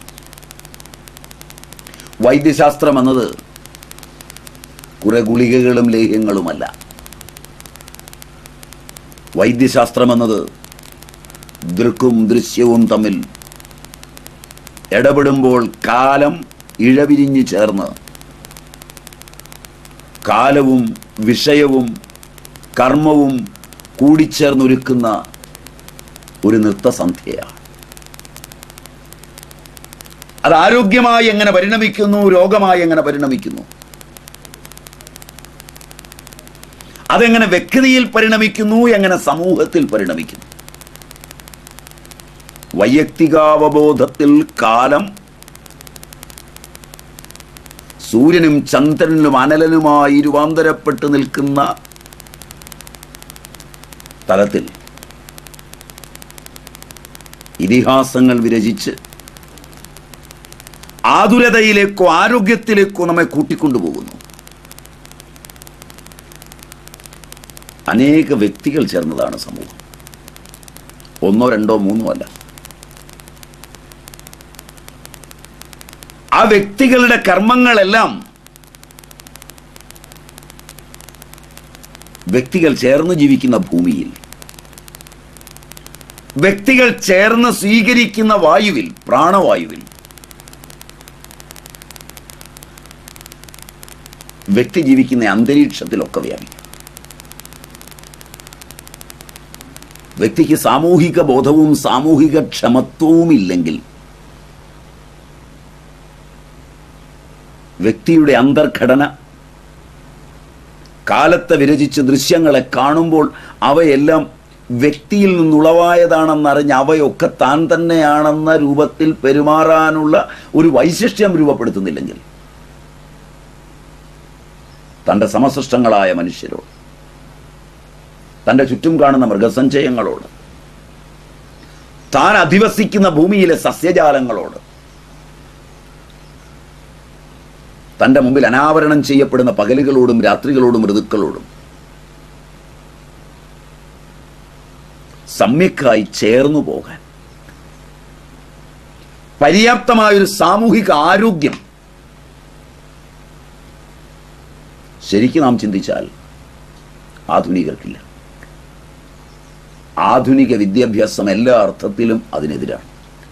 വൈദ്യശാസ്ത്രം എന്നത് കുറെ ഗുളികകളും ലേഹ്യങ്ങളുമല്ല വൈദ്യശാസ്ത്രം എന്നത് ദൃക്കും ദൃശ്യവും തമ്മിൽ ഇടപെടുമ്പോൾ കാലം ഇഴവിരിഞ്ഞു ചേർന്ന് കാലവും വിഷയവും കർമ്മവും കൂടിച്ചേർന്നൊരുക്കുന്ന ഒരു നൃത്തസന്ധ്യയാണ് അത് ആരോഗ്യമായി എങ്ങനെ പരിണമിക്കുന്നു രോഗമായി എങ്ങനെ പരിണമിക്കുന്നു അതെങ്ങനെ വ്യക്തിയിൽ പരിണമിക്കുന്നു എങ്ങനെ സമൂഹത്തിൽ പരിണമിക്കുന്നു വൈയക്തികാവബോധത്തിൽ കാലം സൂര്യനും ചന്ദ്രനും അനലനുമായി രൂപാന്തരപ്പെട്ട് നിൽക്കുന്ന തലത്തിൽ ഇതിഹാസങ്ങൾ വിരചിച്ച് ആതുരതയിലേക്കോ ആരോഗ്യത്തിലേക്കോ നമ്മെ കൂട്ടിക്കൊണ്ടുപോകുന്നു അനേക വ്യക്തികൾ ചേർന്നതാണ് സമൂഹം ഒന്നോ രണ്ടോ മൂന്നോ അല്ല ആ വ്യക്തികളുടെ കർമ്മങ്ങളെല്ലാം വ്യക്തികൾ ചേർന്ന് ജീവിക്കുന്ന ഭൂമിയിൽ വ്യക്തികൾ ചേർന്ന് സ്വീകരിക്കുന്ന വായുവിൽ പ്രാണവായുവിൽ വ്യക്തി ജീവിക്കുന്ന അന്തരീക്ഷത്തിലൊക്കെ വ്യാപിക്കും വ്യക്തിക്ക് സാമൂഹിക ബോധവും സാമൂഹിക ക്ഷമത്വവും ഇല്ലെങ്കിൽ വ്യക്തിയുടെ അന്തർഘടന കാലത്തെ വിരചിച്ച് ദൃശ്യങ്ങളെ കാണുമ്പോൾ അവയെല്ലാം വ്യക്തിയിൽ നിന്നുളവായതാണെന്നറിഞ്ഞ് അവയൊക്കെ താൻ തന്നെയാണെന്ന രൂപത്തിൽ പെരുമാറാനുള്ള ഒരു വൈശിഷ്ട്യം രൂപപ്പെടുത്തുന്നില്ലെങ്കിൽ തൻ്റെ സമസൃഷ്ടങ്ങളായ മനുഷ്യരോട് തൻ്റെ ചുറ്റും കാണുന്ന മൃഗസഞ്ചയങ്ങളോട് താൻ അധിവസിക്കുന്ന ഭൂമിയിലെ സസ്യജാലങ്ങളോട് തൻ്റെ മുമ്പിൽ അനാവരണം ചെയ്യപ്പെടുന്ന പകലുകളോടും രാത്രികളോടും ഋതുക്കളോടും സമ്യക്കായി ചേർന്നു പോകാൻ പര്യാപ്തമായൊരു സാമൂഹിക ആരോഗ്യം ശരിക്കും നാം ചിന്തിച്ചാൽ ആധുനികർക്കില്ല ആധുനിക വിദ്യാഭ്യാസം എല്ലാ അർത്ഥത്തിലും അതിനെതിരാണ്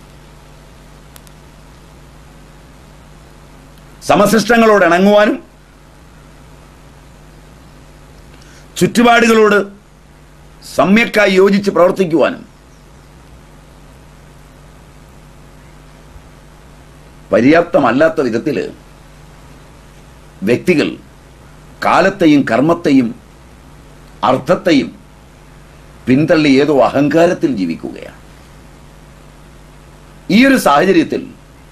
സമസൃഷ്ടങ്ങളോട് ഇണങ്ങുവാനും ചുറ്റുപാടുകളോട് സമ്യക്കായി യോജിച്ച് പ്രവർത്തിക്കുവാനും പര്യാപ്തമല്ലാത്ത വിധത്തിൽ വ്യക്തികൾ കാലത്തെയും കർമ്മത്തെയും അർത്ഥത്തെയും പിന്തള്ളി ഏതോ അഹങ്കാരത്തിൽ ജീവിക്കുകയാണ് ഈ ഒരു സാഹചര്യത്തിൽ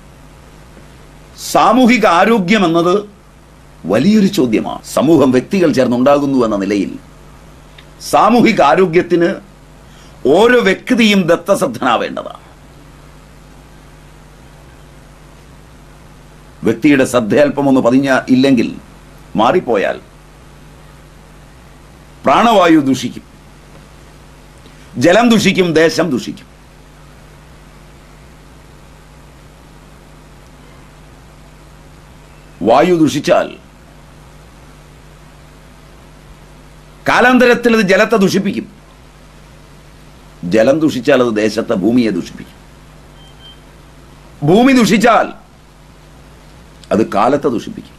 സാമൂഹിക ആരോഗ്യം എന്നത് വലിയൊരു ചോദ്യമാണ് സമൂഹം വ്യക്തികൾ ചേർന്നുണ്ടാകുന്നു എന്ന നിലയിൽ സാമൂഹിക ആരോഗ്യത്തിന് ഓരോ വ്യക്തിയും ദത്തശ്രദ്ധനാവേണ്ടതാണ് വ്യക്തിയുടെ ശ്രദ്ധയല്പമൊന്ന് പതിഞ്ഞ ഇല്ലെങ്കിൽ മാറിപ്പോയാൽ പ്രാണവായു ദുഷിക്കും ജലം ദുഷിക്കും ദേശം ദുഷിക്കും വായു ദുഷിച്ചാൽ കാലാന്തരത്തിൽ അത് ജലത്തെ ദുഷിപ്പിക്കും ജലം ദുഷിച്ചാൽ അത് ദേശത്തെ ഭൂമിയെ ദുഷിപ്പിക്കും ഭൂമി ദുഷിച്ചാൽ അത് കാലത്തെ ദുഷിപ്പിക്കും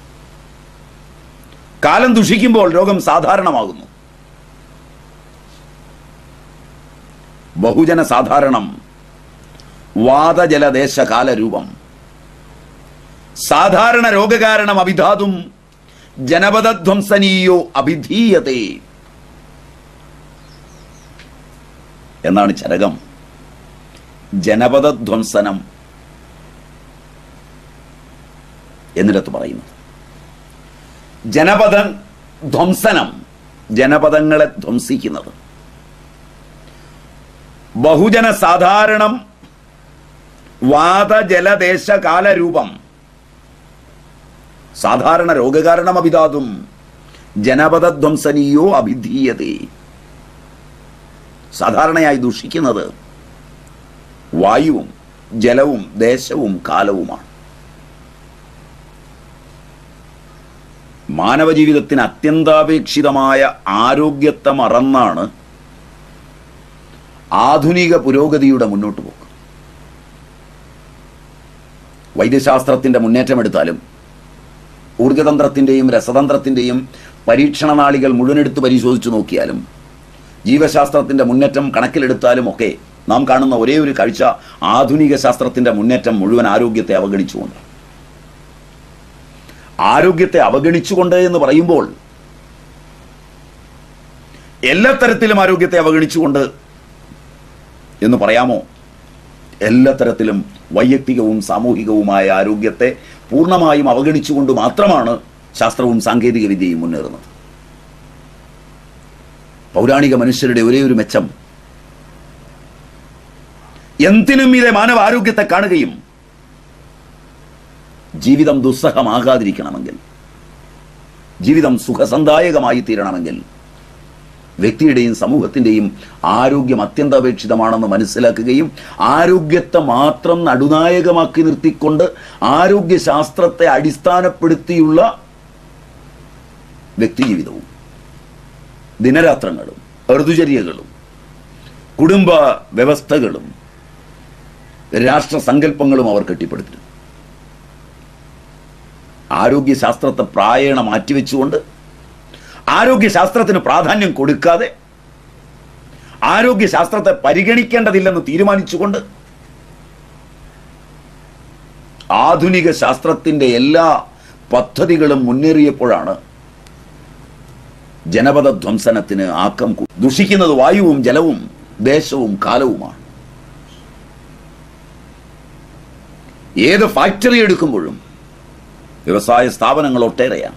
കാലം ദുഷിക്കുമ്പോൾ രോഗം സാധാരണമാകുന്നു ബഹുജന സാധാരണം വാതജലദേശ കാലരൂപം സാധാരണ രോഗകാരണം അഭിധാതും ജനപദധ്വംസനീയോ അഭിധീയത്തെ എന്നാണ് ചരകം ജനപദധ്വംസനം എന്നിടത്ത് പറയുന്നത് ജനപദ ധ്വംസനം ജനപദങ്ങളെ ധ്വംസിക്കുന്നത് ബഹുജന സാധാരണം വാതജലദേശ കാലരൂപം സാധാരണ രോഗകാരണം അഭിധാതും ജനപദധ്വംസനീയോ അഭിധീയതേ സാധാരണയായി ദുഷിക്കുന്നത് വായുവും ജലവും ദേശവും കാലവുമാണ് മാനവജീവിതത്തിന് അത്യന്താപേക്ഷിതമായ ആരോഗ്യത്തെ മറന്നാണ് ആധുനിക പുരോഗതിയുടെ മുന്നോട്ട് പോക്ക് വൈദ്യശാസ്ത്രത്തിന്റെ മുന്നേറ്റം എടുത്താലും ഊർജതന്ത്രത്തിന്റെയും രസതന്ത്രത്തിന്റെയും പരീക്ഷണ നാളികൾ മുഴുവനെടുത്ത് പരിശോധിച്ചു നോക്കിയാലും ജീവശാസ്ത്രത്തിന്റെ മുന്നേറ്റം കണക്കിലെടുത്താലും ഒക്കെ നാം കാണുന്ന ഒരേ ഒരു കാഴ്ച ആധുനിക ശാസ്ത്രത്തിന്റെ മുന്നേറ്റം മുഴുവൻ ആരോഗ്യത്തെ അവഗണിച്ചുകൊണ്ട് ആരോഗ്യത്തെ അവഗണിച്ചുകൊണ്ട് എന്ന് പറയുമ്പോൾ എല്ലാ തരത്തിലും ആരോഗ്യത്തെ അവഗണിച്ചുകൊണ്ട് എന്ന് പറയാമോ എല്ലാ തരത്തിലും വൈയക്തികവും സാമൂഹികവുമായ ആരോഗ്യത്തെ പൂർണ്ണമായും അവഗണിച്ചുകൊണ്ട് മാത്രമാണ് ശാസ്ത്രവും സാങ്കേതിക വിദ്യയും മുന്നേറുന്നത് പൗരാണിക മനുഷ്യരുടെ ഒരേ ഒരു മെച്ചം എന്തിനും ഇതേ മാനവ ആരോഗ്യത്തെ കാണുകയും ജീവിതം ദുസ്സഹമാകാതിരിക്കണമെങ്കിൽ ജീവിതം സുഖസന്ദായകമായി തീരണമെങ്കിൽ വ്യക്തിയുടെയും സമൂഹത്തിൻ്റെയും ആരോഗ്യം അത്യന്താപേക്ഷിതമാണെന്ന് മനസ്സിലാക്കുകയും ആരോഗ്യത്തെ മാത്രം നടുനായകമാക്കി നിർത്തിക്കൊണ്ട് ആരോഗ്യശാസ്ത്രത്തെ അടിസ്ഥാനപ്പെടുത്തിയുള്ള വ്യക്തിജീവിതവും ദിനരാത്രങ്ങളും ഋതുചര്യകളും കുടുംബ വ്യവസ്ഥകളും രാഷ്ട്രസങ്കല്പങ്ങളും അവർ കെട്ടിപ്പടുത്തിരുന്നു ആരോഗ്യശാസ്ത്രത്തെ പ്രായണ മാറ്റിവെച്ചുകൊണ്ട് ആരോഗ്യശാസ്ത്രത്തിന് പ്രാധാന്യം കൊടുക്കാതെ ആരോഗ്യശാസ്ത്രത്തെ പരിഗണിക്കേണ്ടതില്ലെന്ന് തീരുമാനിച്ചുകൊണ്ട് ആധുനിക ശാസ്ത്രത്തിന്റെ എല്ലാ പദ്ധതികളും മുന്നേറിയപ്പോഴാണ് ജനപദ ധ്വംസനത്തിന് ആക്കം കൂ- ദുഷിക്കുന്നത് വായുവും ജലവും ദേശവും കാലവുമാണ് ഏത് ഫാക്ടറി എടുക്കുമ്പോഴും വ്യവസായ സ്ഥാപനങ്ങൾ ഒട്ടേറെയാണ്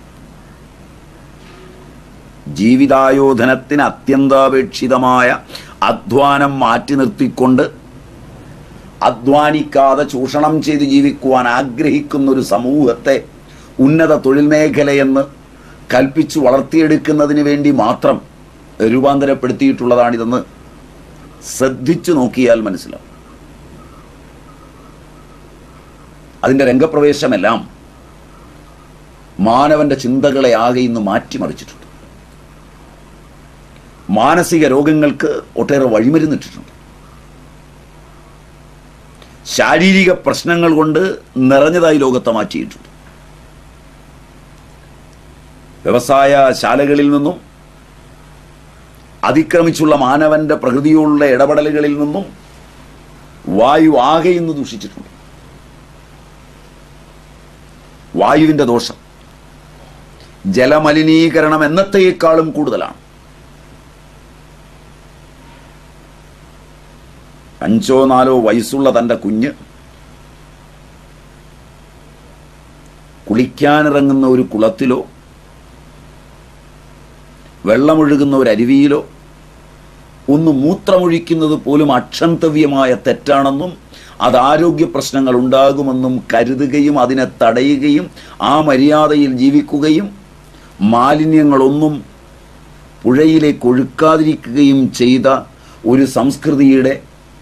ജീവിതായോധനത്തിന് അത്യന്താപേക്ഷിതമായ അധ്വാനം മാറ്റി നിർത്തിക്കൊണ്ട് അധ്വാനിക്കാതെ ചൂഷണം ചെയ്ത് ജീവിക്കുവാൻ ആഗ്രഹിക്കുന്ന ഒരു സമൂഹത്തെ ഉന്നത തൊഴിൽ മേഖലയെന്ന് കൽപ്പിച്ചു വളർത്തിയെടുക്കുന്നതിന് വേണ്ടി മാത്രം രൂപാന്തരപ്പെടുത്തിയിട്ടുള്ളതാണിതെന്ന് ശ്രദ്ധിച്ചു നോക്കിയാൽ മനസ്സിലാവും അതിൻ്റെ രംഗപ്രവേശമെല്ലാം മാനവന്റെ ചിന്തകളെ ആകെ ഇന്ന് മാറ്റിമറിച്ചിട്ടുണ്ട് മാനസിക രോഗങ്ങൾക്ക് ഒട്ടേറെ വഴിമരുന്നിട്ടിട്ടുണ്ട് ശാരീരിക പ്രശ്നങ്ങൾ കൊണ്ട് നിറഞ്ഞതായി ലോകത്തെ മാറ്റിയിട്ടുണ്ട് വ്യവസായ ശാലകളിൽ നിന്നും അതിക്രമിച്ചുള്ള മാനവന്റെ പ്രകൃതിയോടുള്ള ഇടപെടലുകളിൽ നിന്നും വായു ആകെ ഇന്ന് ദൂഷിച്ചിട്ടുണ്ട് വായുവിന്റെ ദോഷം ജലമലിനീകരണം എന്നത്തേക്കാളും കൂടുതലാണ് അഞ്ചോ നാലോ വയസ്സുള്ള തൻ്റെ കുഞ്ഞ് കുളിക്കാനിറങ്ങുന്ന ഒരു കുളത്തിലോ വെള്ളമൊഴുകുന്ന ഒരു അരുവിയിലോ ഒന്ന് മൂത്രമൊഴിക്കുന്നത് പോലും അക്ഷന്തവ്യമായ തെറ്റാണെന്നും അത് ആരോഗ്യ പ്രശ്നങ്ങൾ ഉണ്ടാകുമെന്നും കരുതുകയും അതിനെ തടയുകയും ആ മര്യാദയിൽ ജീവിക്കുകയും മാലിന്യങ്ങളൊന്നും പുഴയിലേക്ക് ഒഴുക്കാതിരിക്കുകയും ചെയ്ത ഒരു സംസ്കൃതിയുടെ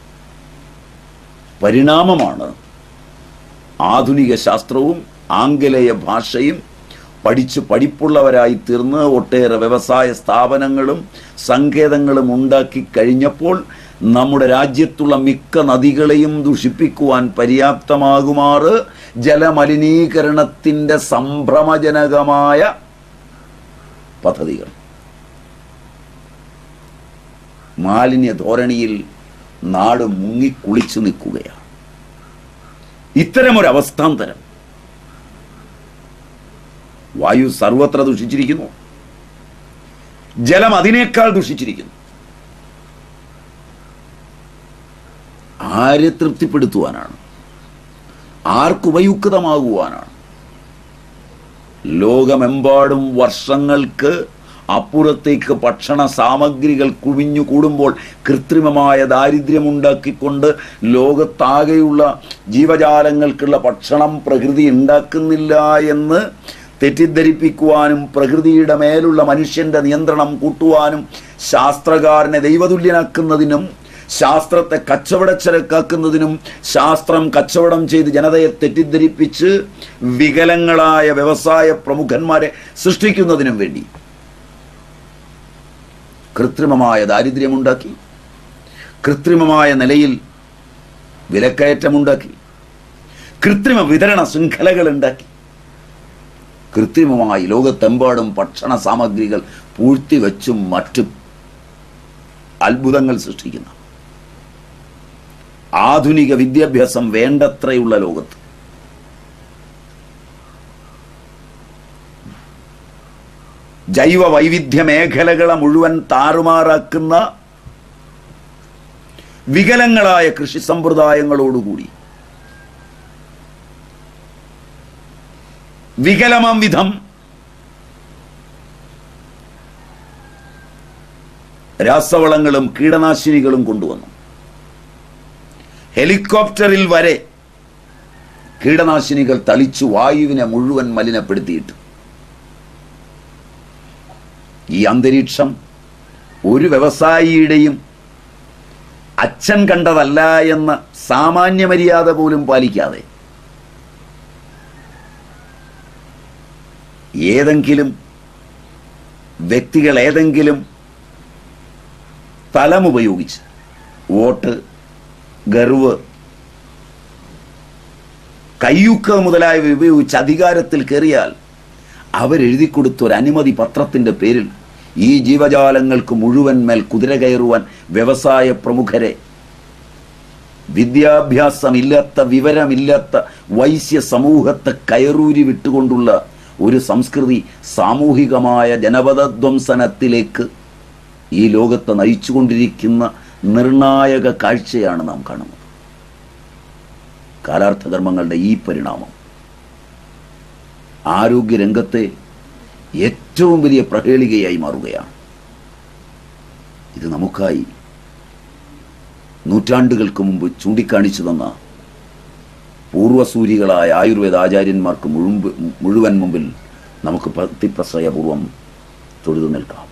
പരിണാമമാണ് ആധുനിക ശാസ്ത്രവും ആംഗലേയ ഭാഷയും പഠിച്ച് പഠിപ്പുള്ളവരായി തീർന്ന് ഒട്ടേറെ വ്യവസായ സ്ഥാപനങ്ങളും സങ്കേതങ്ങളും ഉണ്ടാക്കി കഴിഞ്ഞപ്പോൾ നമ്മുടെ രാജ്യത്തുള്ള മിക്ക നദികളെയും ദുഷിപ്പിക്കുവാൻ പര്യാപ്തമാകുമാറ് ജലമലിനീകരണത്തിൻ്റെ സംഭ്രമജനകമായ പദ്ധതികൾ മാലിന്യ ധോരണിയിൽ നാട് മുങ്ങിക്കുളിച്ചു നിൽക്കുകയാണ് ഇത്തരമൊരു അവസ്ഥാന്തരം വായു സർവത്ര ദുഷിച്ചിരിക്കുന്നു ജലം അതിനേക്കാൾ ദുഷിച്ചിരിക്കുന്നു ആരെ തൃപ്തിപ്പെടുത്തുവാനാണ് ആർക്കുപയുക്തമാകുവാനാണ് ലോകമെമ്പാടും വർഷങ്ങൾക്ക് അപ്പുറത്തേക്ക് ഭക്ഷണ സാമഗ്രികൾ കുവിഞ്ഞു കൂടുമ്പോൾ കൃത്രിമമായ ദാരിദ്ര്യമുണ്ടാക്കിക്കൊണ്ട് ലോകത്താകെയുള്ള ജീവജാലങ്ങൾക്കുള്ള ഭക്ഷണം പ്രകൃതി ഉണ്ടാക്കുന്നില്ല എന്ന് തെറ്റിദ്ധരിപ്പിക്കുവാനും പ്രകൃതിയുടെ മേലുള്ള മനുഷ്യന്റെ നിയന്ത്രണം കൂട്ടുവാനും ശാസ്ത്രകാരനെ ദൈവതുല്യനാക്കുന്നതിനും ശാസ്ത്രത്തെ കച്ചവടച്ചരക്കാക്കുന്നതിനും ശാസ്ത്രം കച്ചവടം ചെയ്ത് ജനതയെ തെറ്റിദ്ധരിപ്പിച്ച് വികലങ്ങളായ വ്യവസായ പ്രമുഖന്മാരെ സൃഷ്ടിക്കുന്നതിനും വേണ്ടി കൃത്രിമമായ ദാരിദ്ര്യമുണ്ടാക്കി കൃത്രിമമായ നിലയിൽ വിലക്കയറ്റമുണ്ടാക്കി കൃത്രിമ വിതരണ ശൃംഖലകൾ ഉണ്ടാക്കി കൃത്രിമമായി ലോകത്തെമ്പാടും ഭക്ഷണ സാമഗ്രികൾ പൂഴ്ത്തിവെച്ചും മറ്റും അത്ഭുതങ്ങൾ സൃഷ്ടിക്കുന്ന ആധുനിക വിദ്യാഭ്യാസം വേണ്ടത്രയുള്ള ലോകത്ത് ജൈവ വൈവിധ്യ മേഖലകളെ മുഴുവൻ താറുമാറാക്കുന്ന വികലങ്ങളായ കൃഷി സമ്പ്രദായങ്ങളോടുകൂടി വികലമാം വിധം രാസവളങ്ങളും കീടനാശിനികളും കൊണ്ടുവന്നു ഹെലികോപ്റ്ററിൽ വരെ കീടനാശിനികൾ തളിച്ചു വായുവിനെ മുഴുവൻ മലിനപ്പെടുത്തിയിട്ട് ഈ അന്തരീക്ഷം ഒരു വ്യവസായിയുടെയും അച്ഛൻ കണ്ടതല്ല എന്ന സാമാന്യ മര്യാദ പോലും പാലിക്കാതെ ഏതെങ്കിലും വ്യക്തികൾ ഏതെങ്കിലും തലമുപയോഗിച്ച് വോട്ട് ഗർവ് കയ്യൂക്ക മുതലായവ ഉപയോഗിച്ച് അധികാരത്തിൽ കയറിയാൽ അവരെഴുതി കൊടുത്ത ഒരു അനുമതി പത്രത്തിന്റെ പേരിൽ ഈ ജീവജാലങ്ങൾക്ക് മുഴുവൻ മേൽ കുതിര കയറുവാൻ വ്യവസായ പ്രമുഖരെ വിദ്യാഭ്യാസമില്ലാത്ത വിവരമില്ലാത്ത വൈശ്യ സമൂഹത്തെ കയറൂരി വിട്ടുകൊണ്ടുള്ള ഒരു സംസ്കൃതി സാമൂഹികമായ ജനപദധ്വംസനത്തിലേക്ക് ഈ ലോകത്തെ നയിച്ചുകൊണ്ടിരിക്കുന്ന നിർണായക കാഴ്ചയാണ് നാം കാണുന്നത് കാലാർത്ഥകർമ്മങ്ങളുടെ ഈ പരിണാമം ആരോഗ്യരംഗത്തെ ഏറ്റവും വലിയ പ്രഹേളികയായി മാറുകയാണ് ഇത് നമുക്കായി നൂറ്റാണ്ടുകൾക്ക് മുമ്പ് ചൂണ്ടിക്കാണിച്ചു തന്ന പൂർവസൂരികളായ ആയുർവേദ ആചാര്യന്മാർക്ക് മുഴുവൻ മുഴുവൻ മുമ്പിൽ നമുക്ക് ഭക്തിപ്രശ്രയപൂർവം തൊഴുതു നിൽക്കാം